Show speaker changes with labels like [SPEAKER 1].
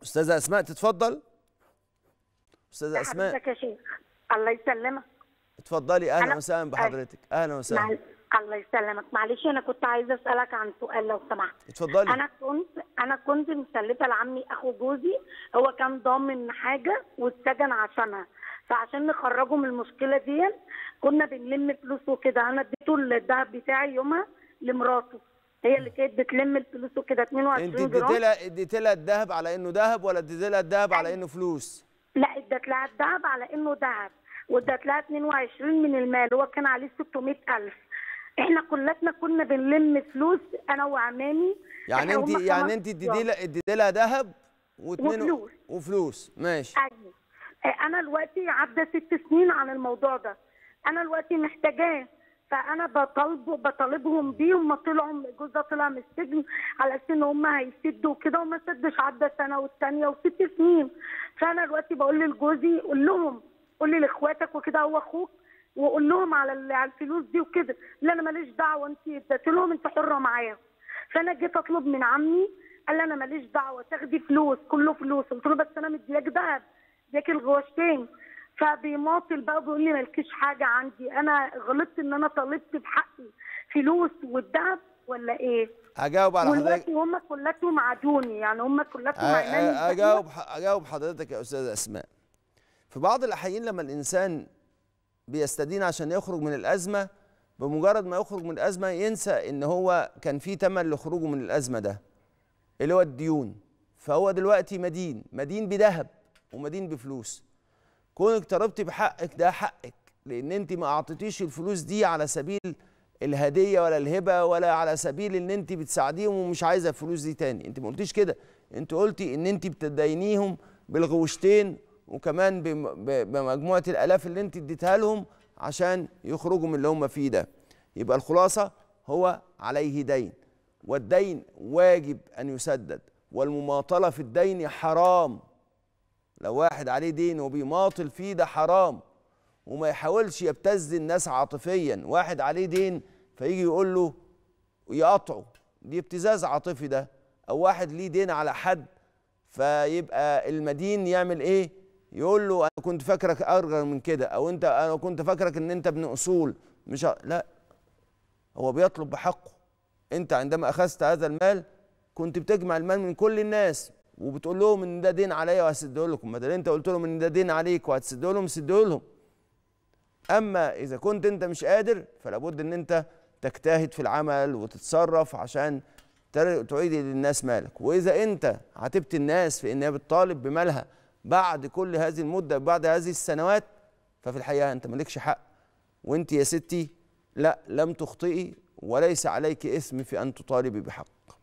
[SPEAKER 1] استاذه اسماء تتفضل استاذه اسماء
[SPEAKER 2] حضرتك يا شيخ الله يسلمك
[SPEAKER 1] اتفضلي اهلا
[SPEAKER 2] أنا-
[SPEAKER 1] وسهلا بحضرتك اهلا وسهلا
[SPEAKER 2] معل... الله يسلمك معلش انا كنت عايزه اسالك عن سؤال لو سمحت
[SPEAKER 1] اتفضلي
[SPEAKER 2] انا كنت انا كنت مسلفه لعمي اخو جوزي هو كان ضامن حاجه واتسجن عشانها فعشان نخرجه من المشكله دي كنا بنلم فلوس وكده انا اديته الذهب بتاعي يومها لمراته هي اللي كانت بتلم الفلوس وكده
[SPEAKER 1] انت
[SPEAKER 2] 22
[SPEAKER 1] اديت
[SPEAKER 2] جرام
[SPEAKER 1] لها اديت لها الذهب على انه ذهب ولا اديت لها الذهب على انه فلوس
[SPEAKER 2] لا ادت لها الذهب على انه ذهب وادت لها 22 من المال هو كان عليه 600000 احنا كلتنا كنا بنلم فلوس انا وعمامي
[SPEAKER 1] يعني
[SPEAKER 2] إحنا
[SPEAKER 1] انت
[SPEAKER 2] هما
[SPEAKER 1] يعني
[SPEAKER 2] خمس
[SPEAKER 1] انت اديتي
[SPEAKER 2] أطفال.
[SPEAKER 1] لها اديتي لها ذهب واتنين
[SPEAKER 2] وفلوس.
[SPEAKER 1] وفلوس ماشي
[SPEAKER 2] ايوه آه، انا دلوقتي عدى ست سنين عن الموضوع ده انا دلوقتي محتاجاه فانا بطالبه بطالبهم بيه وما طلعوا جوزها طلع من السجن على اساس ان هم هيسدوا كده وما سدش عدى سنه والثانيه وست سنين فانا دلوقتي بقول لجوزي قول لهم قول لي لاخواتك وكده هو اخوك وقول لهم على ال- على الفلوس دي وكده لا انا ماليش دعوه انت اديت لهم انت حره معايا فانا جيت اطلب من عمي قال لي انا ماليش دعوه تاخدي فلوس كله فلوس قلت له بس انا مدياك دهب اديك الغواشتين فبيماطل بقى بيقول لي مالكيش حاجه عندي انا غلطت ان انا طالبت بحقي فلوس والدهب ولا ايه؟
[SPEAKER 1] هجاوب على حضرتك
[SPEAKER 2] ودلوقتي هم كلاتهم عادوني يعني هم كلاتهم
[SPEAKER 1] أ-
[SPEAKER 2] عيناني
[SPEAKER 1] أ- اجاوب ح- اجاوب حضرتك يا استاذه اسماء في بعض الاحيان لما الانسان بيستدين عشان يخرج من الازمه بمجرد ما يخرج من الازمه ينسى ان هو كان في ثمن لخروجه من الازمه ده اللي هو الديون فهو دلوقتي مدين مدين بذهب ومدين بفلوس كونك طلبتي بحقك ده حقك لان انت ما اعطيتيش الفلوس دي على سبيل الهديه ولا الهبه ولا على سبيل ان انت بتساعديهم ومش عايزه الفلوس دي تاني انت ما قلتيش كده انت قلتي ان انت بتدينيهم بالغوشتين وكمان بم- ب- بمجموعه الالاف اللي انت اديتها لهم عشان يخرجوا من اللي هم فيه ده يبقى الخلاصه هو عليه دين والدين واجب ان يسدد والمماطله في الدين حرام لو واحد عليه دين وبيماطل فيه ده حرام وما يحاولش يبتز الناس عاطفيا واحد عليه دين فيجي يقول له يقطعه دي ابتزاز عاطفي ده او واحد ليه دين على حد فيبقى المدين يعمل ايه يقول له انا كنت فاكرك ارجل من كده او انت انا كنت فاكرك ان انت ابن اصول مش ه- لا هو بيطلب بحقه انت عندما اخذت هذا المال كنت بتجمع المال من كل الناس وبتقول لهم ان ده دين عليا وهسده لكم ما دام انت قلت لهم ان ده دين عليك وهتسده لهم سده لهم اما اذا كنت انت مش قادر فلا بد ان انت تجتهد في العمل وتتصرف عشان تر- تعيد للناس مالك واذا انت عاتبت الناس في انها بتطالب بمالها بعد كل هذه المده بعد هذه السنوات ففي الحقيقه انت مالكش حق وانت يا ستي لا لم تخطئي وليس عليك اثم في ان تطالبي بحق